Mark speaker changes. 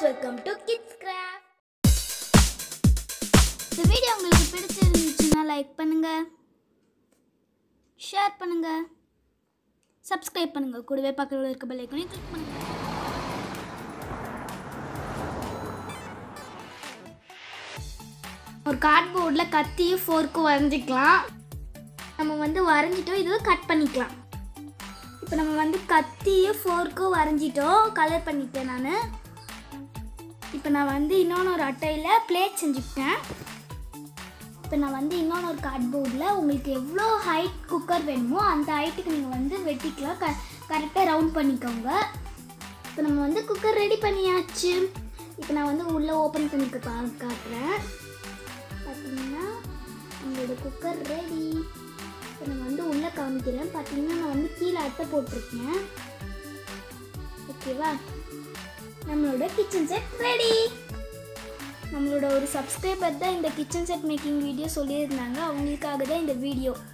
Speaker 1: welcome to kids craft இந்த video உங்களுக்கு பிடிச்சிருந்துச்சுன்னா லைக் பண்ணுங்க ஷேர் பண்ணுங்க சப்ஸ்கிரைப் பண்ணுங்க கூடவே பக்கத்தில் இருக்க பெல் ஐக்கனையும் கிளிக் பண்ணுங்க ஒரு கார்ட்போர்டில் கத்தியும் ஃபோர்க்கும் வரைஞ்சிக்கலாம் நம்ம வந்து வரைஞ்சிட்டோம் இது கட் பண்ணிக்கலாம் இப்போ நம்ம வந்து கத்தியும் ஃபோர்க்கும் வரைஞ்சிட்டோம் கலர் பண்ணிட்டேன் நான் இப்போ நான் வந்து இன்னொன்று ஒரு அட்டையில் பிளேட் செஞ்சுக்கிட்டேன் இப்போ நான் வந்து இன்னொன்று ஒரு கார்ட்போர்டில் உங்களுக்கு எவ்வளோ ஹைட் குக்கர் வேணுமோ அந்த ஹைட்டுக்கு நீங்கள் வந்து வெட்டிக்கலாம் க கரெக்டாக ரவுண்ட் பண்ணிக்கோங்க இப்போ நம்ம வந்து குக்கர் ரெடி பண்ணியாச்சு இப்போ நான் வந்து உள்ளே ஓப்பன் பண்ணி கா காட்டுறேன் பார்த்தீங்கன்னா உங்களோட குக்கர் ரெடி இப்போ நான் வந்து உள்ளே காமிக்கிறேன் பார்த்தீங்கன்னா நான் வந்து கீழே அட்டை போட்டிருக்கேன் ஓகேவா நம்மளோட கிச்சன் செட் ரெடி நம்மளோட ஒரு சப்ஸ்கிரைபர் தான் இந்த கிச்சன் செட் மேக்கிங் வீடியோ சொல்லியிருந்தாங்க அவங்களுக்காக தான் இந்த வீடியோ